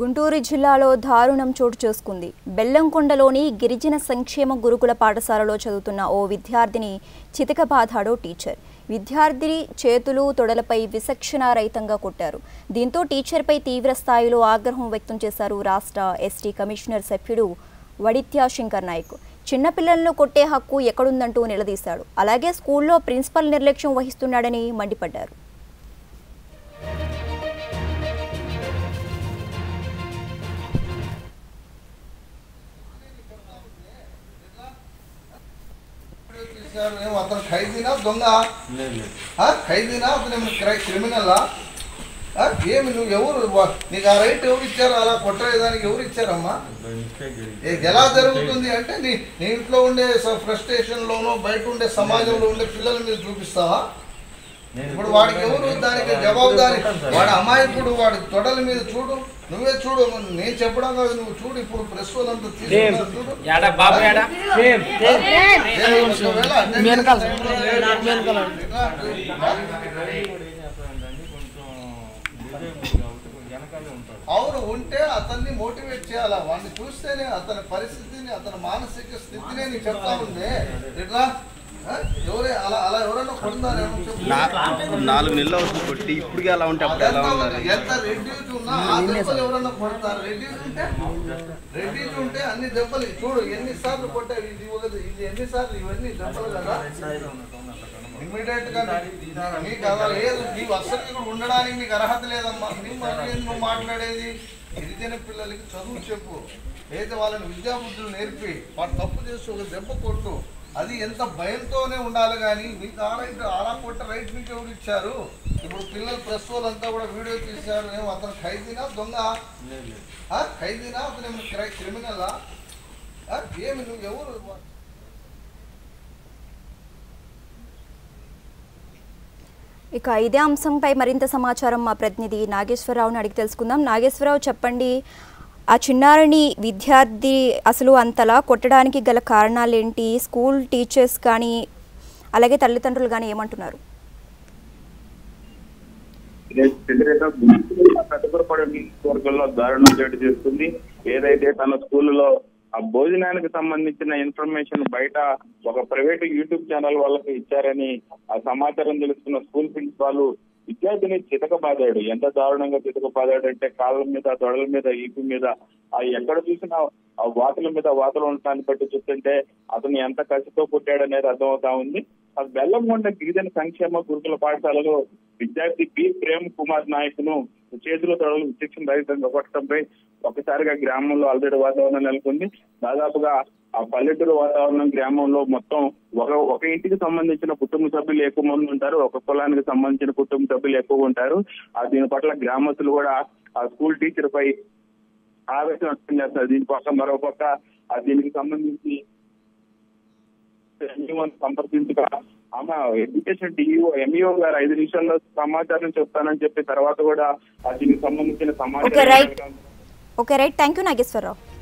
గుంటూరు జిల్లాలో దారుణం చోటు చేసుకుంది బెల్లంకొండలోని గిరిజన సంక్షేమ గురుకుల పాఠశాలలో చదువుతున్న ఓ విద్యార్థిని చితకబాధాడో టీచర్ విద్యార్థి చేతులు తొడలపై విచక్షణారహితంగా కొట్టారు దీంతో టీచర్పై తీవ్ర స్థాయిలో ఆగ్రహం వ్యక్తం చేశారు రాష్ట్ర ఎస్టీ కమిషనర్ సభ్యుడు వడిత్యా శంకర్ నాయక్ చిన్నపిల్లలను కొట్టే హక్కు ఎక్కడుందంటూ నిలదీశాడు అలాగే స్కూల్లో ప్రిన్సిపల్ నిర్లక్ష్యం వహిస్తున్నాడని మండిపడ్డారు తీశారు ఏమో అతను ఖైదీనా దొంగ ఆ? ఖైదీనా అతను ఏమైనా క్రై క్రిమినలా ఆ? ఏమి నువ్వు ఎవరు వా- నీకు ఆ రైట్ ఎవరు ఇచ్చారు అలా కొట్టేదానికి ఎవరు ఇచ్చారమ్మా ఏ- ఎలా జరుగుతుంది అంటే నీ నీ ఇంట్లో ఉండే ఫ్రస్ట్రేషన్ లోనో బయట ఉండే సమాజంలో ఉండే పిల్లల మీద చూపిస్తావా ఇప్పుడు వాడికి ఎవరు దానికి జవాబుదారి వాడు అమాయకుడు వాడి తొడల మీద చూడు నువ్వే చూడు నేను చెప్పడం కాదు నువ్వు చూడు ఇప్పుడు ప్రెస్ వాళ్ళంతా తీసుకున్నారు చూడు ఏడా బాబు ఏడా ఏం ఒకవేళ attendance time లో అవును ఉంటే అతన్ని మోటివేట్ చేయాలా వాడిని చూస్తేనే అతని పరిస్థితిని అతని మానసిక స్థితినే నీకు చెప్తా ఉంది ఇట్లా ఆ? ఎవరే అలా అలా ఎవరైనా కొడుతున్నారేమో చెప్పు. నా- నాలుగు నెలలు అవుతుంది కొట్టి ఇప్పటికే అలా ఉంటే అప్పుడు ఎలా అదంతా ఉన్నారు ఉంది. ఎంత రెడ్యూస్ ఉన్నా ఆ దెబ్బలు ఎవరన్నా కొడతారు రెడ్యూస్ ఉంటే రెడ్యూస్ ఉంటే అన్ని దెబ్బలు చూడు ఎన్ని సార్లు కొట్టావు ఇది ఒకటి ఇది ఎన్ని సార్లు ఇవన్నీ దెబ్బలు కదా ఇమ్మీడియట్ గా నీకు అలా లేదు నీవు అసలు ఇక్కడ ఉండడానికి నీకు అర్హత లేదమ్మా నువ్వు మరి ఏం నువ్వు మాట్లాడేది గిరిజన పిల్లలకి చదువు చెప్పు అయితే వాళ్ళని విద్యాబుద్ధులు నేర్పి వాడు తప్పు చేసి ఒక దెబ్బ కొట్టు అది ఎంత భయంతోనే ఉండాలి కానీ మీకు ఆ రైట్ అలా కొట్ట రైట్ మీకు ఎవరు ఇచ్చారు ఇప్పుడు పిల్లలు ప్రెస్ వాళ్ళంతా కూడా వీడియో తీశారు ఏమో అతను ఖైదీనా దొంగ ఆ? ఖైదీనా అతను ఏమైనా క్రై క్రిమినలా ఆ? ఏమి నువ్వు ఎవరు ఇక ఇదే అంశంపై మరింత సమాచారం మా ప్రతినిధి నాగేశ్వరరావుని అడిగి తెలుసుకుందాం నాగేశ్వరరావు చెప్పండి ఆ చిన్నారిని విద్యార్థి అసలు అంతలా కొట్టడానికి గల కారణాలేంటి స్కూల్ టీచర్స్ కానీ అలాగే తల్లిదండ్రులు కానీ ఏమంటున్నారు పెద్దపురపడి నియోజకవర్గంలో దారుణం చోటు చేస్తుంది ఏదైతే తన స్కూల్లో ఆ భోజనానికి సంబంధించిన ఇన్ఫర్మేషన్ బయట ఒక ప్రైవేట్ యూట్యూబ్ ఛానల్ వాళ్ళకి ఇచ్చారని ఆ సమాచారం తెలుస్తున్న స్కూల్ ప్రిన్సిపాల్ విద్యార్థిని చితకబాదాడు ఎంత దారుణంగా చితకబాదాడు అంటే కాళ్ళ మీద దొడల మీద ఈపు మీద ఆ ఎక్కడ చూసినా ఆ వాతల మీద వాతలు ఉండటాన్ని బట్టి చూస్తుంటే అతను ఎంత కసితో పుట్టాడు అనేది అర్థమవుతా ఉంది ఆ బెల్లంకొండ గిరిజన సంక్షేమ గురుకుల పాఠశాలలో విద్యార్థి పి ప్రేమ్ కుమార్ నాయకును చేతుల తొడలు విచక్షణ రహితంగా కొట్టడంపై ఒకసారిగా గ్రామంలో అలజడి వాతావరణం నెలకొంది దాదాపుగా ఆ పల్లెటూరు వాతావరణం గ్రామంలో మొత్తం ఒక ఒక ఇంటికి సంబంధించిన కుటుంబ సభ్యులు ఎక్కువ మంది ఉంటారు ఒక కులానికి సంబంధించిన కుటుంబ సభ్యులు ఎక్కువ ఉంటారు ఆ దీని పట్ల గ్రామస్తులు కూడా ఆ స్కూల్ టీచర్ పై ఆవేశం వ్యక్తం చేస్తారు దీని పక్క మరో పక్క ఆ దీనికి సంబంధించి ఎంఈఓ సంప్రదించగా ఆమె ఎడ్యుకేషన్ డిఈఓ ఎంఈఓ గారు ఐదు నిమిషాల్లో సమాచారం చెప్తానని చెప్పి తర్వాత కూడా ఆ దీనికి సంబంధించిన ఓకే రైట్ సమాచారం okay right thank you Nageswararao